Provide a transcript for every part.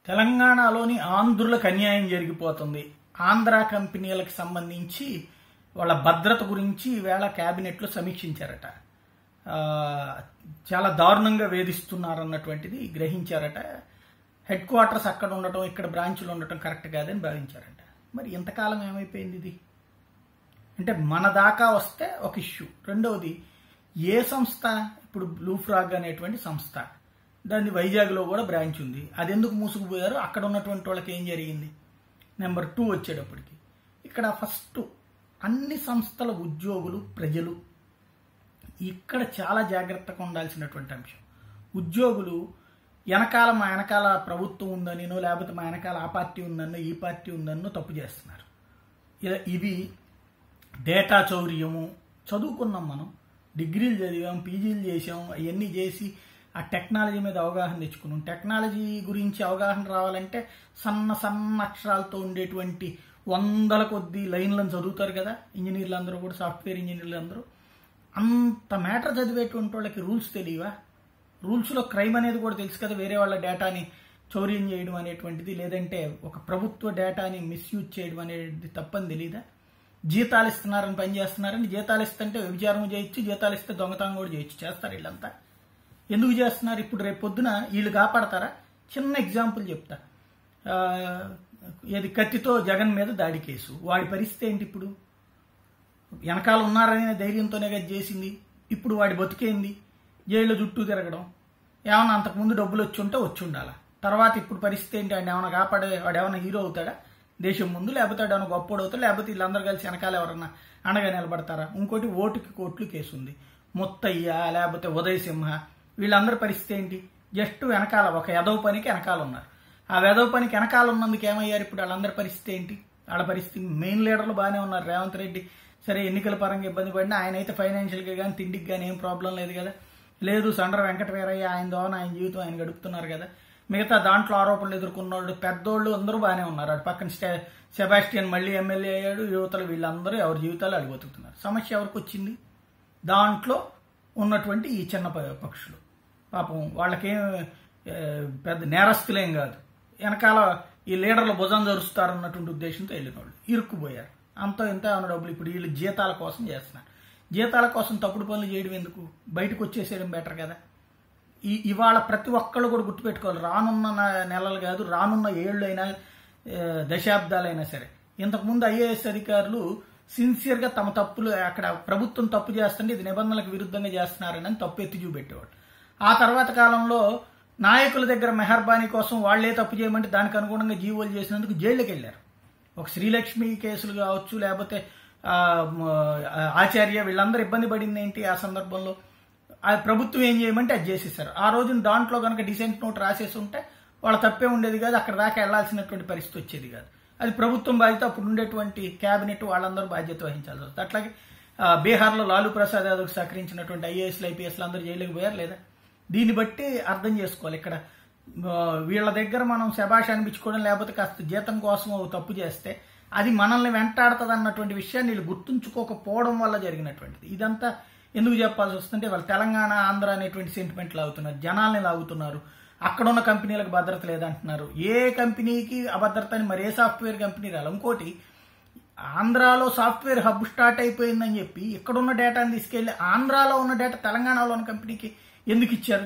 తెలంగాణలోని ఆంధ్రులకు అన్యాయం జరిగిపోతుంది ఆంధ్ర కంపెనీలకు సంబంధించి వాళ్ళ భద్రత గురించి ఈవేళ క్యాబినెట్లో సమీక్షించారట ఆ, చాలా దారుణంగా వేధిస్తున్నారన్నటువంటిది గ్రహించారట హెడ్ క్వార్టర్స్ అక్కడ ఉండటం ఇక్కడ బ్రాంచ్లు ఉండటం కరెక్ట్ కాదని భావించారట మరి ఇంతకాలం ఏమైపోయింది ఇది అంటే మన దాకా వస్తే ఒక ఇష్యూ రెండవది ఏ సంస్థ ఇప్పుడు బ్లూ ఫ్రాగ్ అనేటువంటి సంస్థ దాన్ని వైజాగ్లో కూడా బ్రాంచ్ ఉంది అది ఎందుకు మూసుకుపోయారు అక్కడ ఉన్నటువంటి వాళ్ళకి ఏం జరిగింది నెంబర్ టూ వచ్చేటప్పటికి ఇక్కడ ఫస్ట్ అన్ని సంస్థల ఉద్యోగులు ప్రజలు ఇక్కడ చాలా జాగ్రత్తగా ఉండాల్సినటువంటి అంశం ఉద్యోగులు వెనకాల మా వెనకాల ప్రభుత్వం ఉందనినో లేకపోతే మా వెనకాల ఆ పార్టీ ఉందన్నో ఈ పార్టీ ఉందన్నో తప్పు చేస్తున్నారు ఇ- ఇవి డేటా చౌర్యము చదువుకున్నాం మనం డిగ్రీలు చదివాం పీజీలు చేసాం అవన్నీ చేసి ఆ టెక్నాలజీ మీద అవగాహన తెచ్చుకున్నాం టెక్నాలజీ గురించి అవగాహన రావాలంటే సన్న సన్న అక్షరాలతో ఉండేటువంటి వందల కొద్ది లైన్లను చదువుతారు కదా ఇంజనీర్లు అందరూ కూడా సాఫ్ట్వేర్ ఇంజనీర్లు అందరూ అంత మ్యాటర్ చదివేటువంటి వాళ్ళకి రూల్స్ తెలియవా రూల్స్లో క్రైమ్ అనేది కూడా తెలుసు కదా వేరే వాళ్ళ డేటాని చౌర్యం చేయడం అనేటువంటిది లేదంటే ఒక ప్రభుత్వ డేటాని మిస్యూజ్ చేయడం అనేది తప్పని తెలియదా జీతాలు ఇస్తున్నారని పని చేస్తున్నారని జీతాలు ఇస్తుంటే వ్యభిచారం చేయొచ్చు జీతాలు ఇస్తే దొంగతనం కూడా చేయొచ్చు చేస్తారు వీళ్ళంతా ఎందుకు చేస్తున్నారు ఇప్పుడు రేపు పొద్దున వీళ్ళు కాపాడతారా చిన్న ఎగ్జాంపుల్ చెప్తా ఆ, ఏది కత్తితో జగన్ మీద దాడి కేసు వాడి పరిస్థితి ఏంటి ఇప్పుడు వెనకాల ఉన్నారనే ధైర్యంతోనే కదా చేసింది ఇప్పుడు వాడి బతికేంది జైల్లో చుట్టూ తిరగడం ఏమన్నా అంతకుముందు డబ్బులు వచ్చి ఉంటే వచ్చి ఉండాలా తర్వాత ఇప్పుడు పరిస్థితి ఏంటి ఆయన ఏమైనా కాపాడే వాడు ఏమైనా హీరో అవుతాడా దేశం ముందు లేకపోతే వాడు ఏమైనా గొప్పోడు అవుతాడు లేకపోతే వీళ్ళందరూ కలిసి వెనకాల ఎవరన్నా అండగా నిలబడతారా ఇంకోటి ఓటుకి కోట్లు కేసు ఉంది ముత్తయ్య లేకపోతే ఉదయ్ సింహ వీళ్ళందరి పరిస్థితి ఏంటి జస్ట్ వెనకాల ఒక ఎదవ పనికి వెనకాల ఉన్నారు ఆ వెదవ పనికి వెనకాల ఉన్నందుకు ఏమయ్యారు ఇప్పుడు వాళ్ళందరి పరిస్థితి ఏంటి వాళ్ళ పరిస్థితి మెయిన్ లీడర్లు బాగానే ఉన్నారు రేవంత్ రెడ్డి సరే ఎన్నికల పరంగా ఇబ్బంది పడినా ఆయన అయితే ఫైనాన్షియల్గా కానీ తిండికి కానీ ఏం ప్రాబ్లం లేదు కదా లేదు సండ్ర వెంకటవీరయ్య ఆయన దోన ఆయన జీవితం ఆయన గడుపుతున్నారు కదా మిగతా దాంట్లో ఆరోపణలు ఎదుర్కొన్నోళ్ళు పెద్దోళ్ళు అందరూ బాగానే ఉన్నారు అటు పక్కన స్టే సెబాస్టియన్ మళ్ళీ ఎమ్మెల్యే అయ్యాడు యువతలు వీళ్ళందరూ ఎవరి జీవితాలు అడిగొతుకుతున్నారు సమస్య ఎవరికి వచ్చింది దాంట్లో ఉన్నటువంటి ఈ చిన్న ప- పక్షులు పాపం వాళ్ళకేం ఏ, పెద్ద నేరస్తులేం కాదు వెనకాల ఈ లీడర్ల భుజం జరుస్తారన్నటువంటి ఉద్దేశంతో వెళ్ళిన వాళ్ళు ఇరుక్కుపోయారు అంతో ఇంత అన్న డబ్బులు ఇప్పుడు వీళ్ళు జీతాల కోసం చేస్తున్నారు జీతాల కోసం తప్పుడు పనులు చేయడం ఎందుకు బయటకు వచ్చేసేయడం బెటర్ కదా ఈ ఇవాళ ప్రతి ఒక్కళ్ళు కూడా గుర్తుపెట్టుకోవాలి రానున్న న- నెలలు కాదు రానున్న ఏళ్ళు అయినా ఏ, దశాబ్దాలైనా సరే ఇంతకుముందు ఐఏఎస్ అధికారులు సిన్సియర్గా తమ తప్పులు అక్కడ ప్రభుత్వం తప్పు చేస్తుంటే ఇది నిబంధనలకు విరుద్ధంగా చేస్తున్నారని అని తప్పు ఎత్తి చూపెట్టేవాడు ఆ తర్వాత కాలంలో నాయకుల దగ్గర మెహర్బానీ కోసం వాళ్ళే తప్పు చేయమంటే దానికి అనుగుణంగా జీవోలు చేసినందుకు జైళ్ళకి వెళ్ళారు ఒక శ్రీలక్ష్మి కేసులు కావచ్చు లేకపోతే ఆ, మ, ఆచార్య వీళ్ళందరూ ఇబ్బంది పడింది ఏంటి ఆ సందర్భంలో ఆ ప్రభుత్వం ఏం చేయమంటే అది చేసేసారు ఆ రోజున దాంట్లో కనుక డిసెంట్ నోట్ రాసేసి ఉంటే వాళ్ళ తప్పే ఉండేది కాదు అక్కడ దాకా వెళ్లాల్సినటువంటి పరిస్థితి వచ్చేది కాదు అది ప్రభుత్వం బాధ్యత అప్పుడు ఉండేటువంటి కేబినెట్ వాళ్ళందరూ బాధ్యత వహించాల్సి వస్తుంది అట్లాగే ఆ, బీహార్లో లాలూ ప్రసాద్ యాదవ్కి సహకరించినటువంటి ఐఏఎస్లు ఐపీఎస్లు అందరూ జైలుకి పోయారు లేదా దీన్ని బట్టి అర్థం చేసుకోవాలి ఇక్కడ ఆ, వీళ్ళ దగ్గర మనం శబాష్ అనిపించుకోవడం లేకపోతే కాస్త జీతం కోసం ఓ తప్పు చేస్తే అది మనల్ని వెంటాడుతుంది అన్నటువంటి విషయాన్ని వీళ్ళు గుర్తుంచుకోకపోవడం వల్ల జరిగినటువంటిది ఇదంతా ఎందుకు చెప్పాల్సి వస్తుంటే వాళ్ళు తెలంగాణ ఆంధ్ర అనేటువంటి సెంటిమెంట్లు లాగుతున్నారు జనాల్ని లాగుతున్నారు అక్కడ ఉన్న కంపెనీలకు భద్రత లేదంటున్నారు ఏ కంపెనీకి అభద్రత అని మరి ఏ సాఫ్ట్వేర్ కంపెనీ రాలి ఇంకోటి ఆంధ్రాలో సాఫ్ట్వేర్ హబ్ స్టార్ట్ అయిపోయిందని చెప్పి ఇక్కడున్న డేటాని తీసుకెళ్లి ఆంధ్రాలో ఉన్న డేటా తెలంగాణలో ఉన్న కంపెనీకి ఎందుకు ఇచ్చారు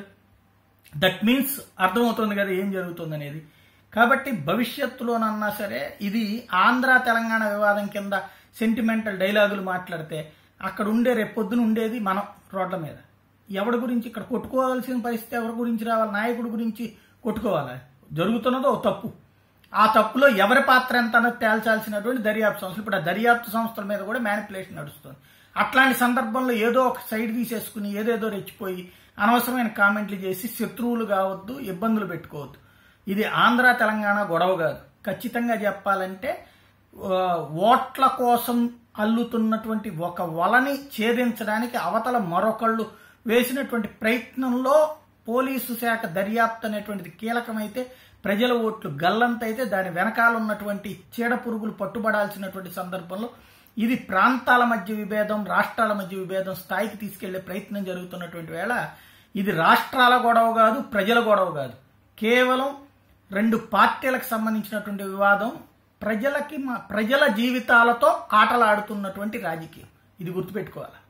దట్ మీన్స్ అర్థమవుతుంది కదా ఏం జరుగుతుంది అనేది కాబట్టి భవిష్యత్తులోనన్నా సరే ఇది ఆంధ్ర తెలంగాణ వివాదం కింద సెంటిమెంటల్ డైలాగులు మాట్లాడితే అక్కడ ఉండే రేపు పొద్దున ఉండేది మనం రోడ్ల మీద ఎవరి గురించి ఇక్కడ కొట్టుకోవాల్సిన పరిస్థితి ఎవరి గురించి రావాలి నాయకుడి గురించి కొట్టుకోవాలి జరుగుతున్నదో ఓ తప్పు ఆ తప్పులో ఎవరి పాత్ర ఎంత అన్నది తేల్చాల్సినటువంటి దర్యాప్తు సంస్థలు ఇప్పుడు ఆ దర్యాప్తు సంస్థల మీద కూడా మ్యానిపులేషన్ నడుస్తుంది అట్లాంటి సందర్భంలో ఏదో ఒక సైడ్ తీసేసుకుని ఏదేదో రెచ్చిపోయి అనవసరమైన కామెంట్లు చేసి శత్రువులు కావద్దు ఇబ్బందులు పెట్టుకోవద్దు ఇది ఆంధ్ర తెలంగాణ గొడవ కాదు ఖచ్చితంగా చెప్పాలంటే ఆ, ఓట్ల కోసం అల్లుతున్నటువంటి ఒక వలని ఛేదించడానికి అవతల మరొకళ్ళు వేసినటువంటి ప్రయత్నంలో పోలీసు శాఖ దర్యాప్తు అనేటువంటిది కీలకమైతే ప్రజల ఓట్లు గల్లంతైతే దాని వెనకాల ఉన్నటువంటి చీడ పురుగులు పట్టుబడాల్సినటువంటి సందర్భంలో ఇది ప్రాంతాల మధ్య విభేదం రాష్ట్రాల మధ్య విభేదం స్థాయికి తీసుకెళ్లే ప్రయత్నం జరుగుతున్నటువంటి వేళ ఇది రాష్ట్రాల గొడవ కాదు ప్రజల గొడవ కాదు కేవలం రెండు పార్టీలకు సంబంధించినటువంటి వివాదం ప్రజలకి మా ప్రజల జీవితాలతో ఆటలాడుతున్నటువంటి రాజకీయం ఇది గుర్తుపెట్టుకోవాలి